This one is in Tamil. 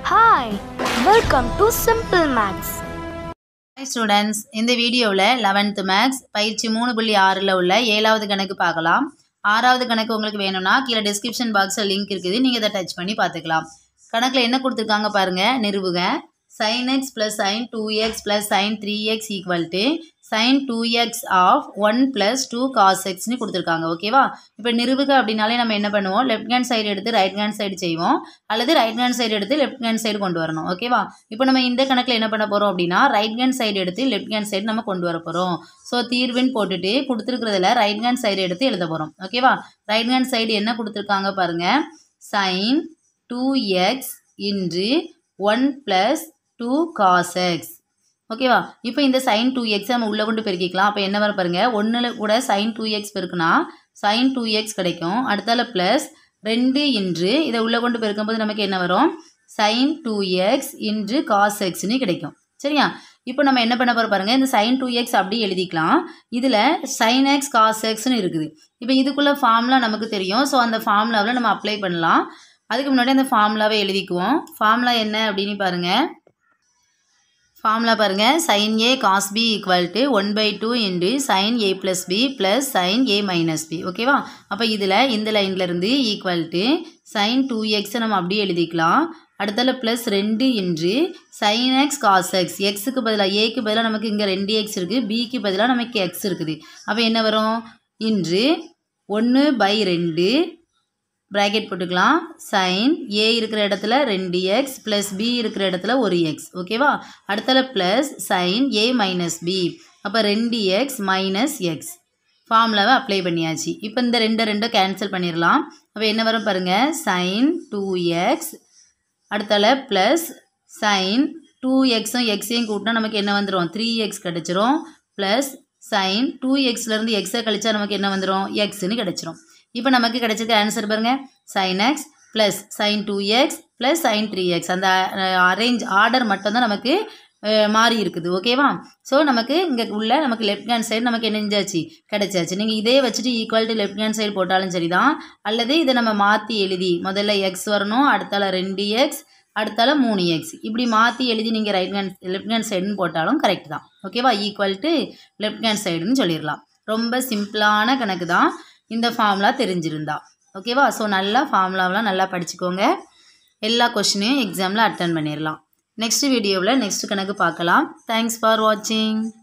Hi, welcome to Simple Maths. Hi students இந்த வீடியோவில் லெவன்த்து மேக்ஸ் பயிற்சி மூணு புள்ளி ஆறில் உள்ள ஏழாவது கணக்கு பார்க்கலாம் ஆறாவது கணக்கு உங்களுக்கு வேணும்னா கீழே டிஸ்கிரிப்ஷன் பாக்ஸில் லிங்க் இருக்குது நீங்கள் இதை டச் பண்ணி பார்த்துக்கலாம் கணக்கில் என்ன கொடுத்துருக்காங்க பாருங்கள் நிறுவுக sine x plus sine two x plus sine three x equal to sine two x of one plus two cos எக்ஸ்னு கொடுத்துருக்காங்க ஓகேவா இப்போ நிறுவுக அப்படின்னாலே நம்ம என்ன பண்ணுவோம் லெஃப்ட் ஹேண்ட் சைடு எடுத்து ரைட் ஹேண்ட் சைடு செய்வோம் அல்லது ரைட் ஹேண்ட் சைடு எடுத்து லெஃப்ட் ஹேண்ட் சைடு கொண்டு வரணும் ஓகேவா இப்போ நம்ம இந்த கணக்கில் என்ன பண்ண போகிறோம் அப்படின்னா ரைட் ஹேண்ட் சைடு எடுத்து லெஃப்ட் ஹேண்ட் சைடு நம்ம கொண்டு வர போகிறோம் ஸோ தீர்வுன்னு போட்டுட்டு கொடுத்துருக்கிறதுல ரைட் ஹேண்ட் சைடு எடுத்து எழுத போகிறோம் ஓகேவா ரைட் ஹேண்ட் சைடு என்ன கொடுத்துருக்காங்க பாருங்கள் sine two x into one plus two cos x ஓகேவா இப்போ இந்த சைன் டூ எக்ஸ் நம்ம உள்ளே கொண்டு பெருக்கிக்கலாம் அப்போ என்ன வர பாருங்க ஒன்றில் கூட சைன் டூ எக்ஸ் பெருக்குனா சைன் டூ எக்ஸ் கிடைக்கும் அடுத்தால ப்ளஸ் ரெண்டு இன்று இதை உள்ளே கொண்டு பெருக்கும்போது நமக்கு என்ன வரும் sine two x into cos எக்ஸ்னு கிடைக்கும் சரியா இப்போ நம்ம என்ன பண்ண போகிறோம் பாருங்கள் இந்த சைன் டூ எக்ஸ் அப்படி எழுதிக்கலாம் இதில் சைன் எக்ஸ் காஸ் எக்ஸ்னு இருக்குது இப்போ இதுக்குள்ளே ஃபார்முலா நமக்கு தெரியும் ஸோ அந்த ஃபார்முலாவில் நம்ம அப்ளை பண்ணலாம் அதுக்கு முன்னாடி அந்த ஃபார்முலாவை எழுதிக்குவோம் ஃபார்முலா என்ன அப்படின்னு பாருங்கள் ஃபார்முலா பாருங்கள் sine A cos B equal to one by two into sine A plus B plus sine A minus B ஓகேவா அப்போ இதில் இந்த லைன்லேருந்து ஈக்குவல் டு சைன் டூ எக்ஸை நம்ம அப்படியே எழுதிக்கலாம் அடுத்தால ப்ளஸ் ரெண்டு இன்று சைன் எக்ஸ் காஸ் எக்ஸ் எக்ஸுக்கு பதிலாக ஏக்கு பதிலாக நமக்கு இங்கே ரெண்டு எக்ஸ் இருக்குது பிக்கு பதிலாக நமக்கு எக்ஸ் இருக்குது அப்போ என்ன வரும் இன்று ஒன்று பை ரெண்டு ப்ராக்கெட் போட்டுக்கலாம் சைன் ஏ இருக்கிற இடத்துல ரெண்டு எக்ஸ் ப்ளஸ் பி இருக்கிற இடத்துல ஒரு எக்ஸ் ஓகேவா அடுத்தல plus sine A minus B அப்போ ரெண்டு எக்ஸ் மைனஸ் எக்ஸ் ஃபார்முலாவை அப்ளை பண்ணியாச்சு இப்போ இந்த ரெண்டை ரெண்டும் கேன்சல் பண்ணிடலாம் அப்போ என்ன வரும் பாருங்கள் சைன் டூ எக்ஸ் அடுத்தால ப்ளஸ் சைன் டூ எக்ஸும் எக்ஸையும் கூட்டினா நமக்கு என்ன வந்துடும் த்ரீ எக்ஸ் கிடச்சிரும் ப்ளஸ் சைன் டூ எக்ஸ்லேருந்து எக்ஸை கழிச்சா நமக்கு என்ன வந்துடும் எக்ஸ்னு கிடச்சிரும் இப்போ நமக்கு கிடைச்சிருக்க ஆன்சர் பாருங்கள் sine x plus sine two x plus sine three x அந்த அரேஞ்ச் ஆர்டர் மட்டும்தான் நமக்கு அஹ், மாறி இருக்குது ஓகேவா ஸோ நமக்கு இங்கே உள்ள நமக்கு லெஃப்ட் ஹேண்ட் சைடு நமக்கு என்ன செஞ்சாச்சு கிடைச்சாச்சு நீங்கள் இதே வச்சுட்டு equal to left hand side போட்டாலும் சரி தான் அல்லது இதை நம்ம மாற்றி எழுதி முதல்ல எக்ஸ் வரணும் அடுத்தால ரெண்டு எக்ஸ் அடுத்தால மூணு எக்ஸ் இப்படி மாற்றி எழுதி நீங்கள் ரைட் ஹேண்ட் லெஃப்ட் ஹேண்ட் சைடுன்னு போட்டாலும் கரெக்ட் தான் ஓகேவா ஈக்குவல் டு லெஃப்ட் ஹேண்ட் சைடுன்னு சொல்லிடலாம் ரொம்ப சிம்பிளான கணக்கு தான் இந்த ஃபார்முலா தெரிஞ்சிருந்தா ஓகேவா ஸோ நல்லா ஃபார்முலாவெலாம் நல்லா படிச்சுக்கோங்க எல்லா கொஷினையும் எக்ஸாமில் அட்டன் பண்ணிடலாம் நெக்ஸ்ட் வீடியோவில் நெக்ஸ்ட் கணக்கு பார்க்கலாம் தேங்க்ஸ் ஃபார் வாட்சிங்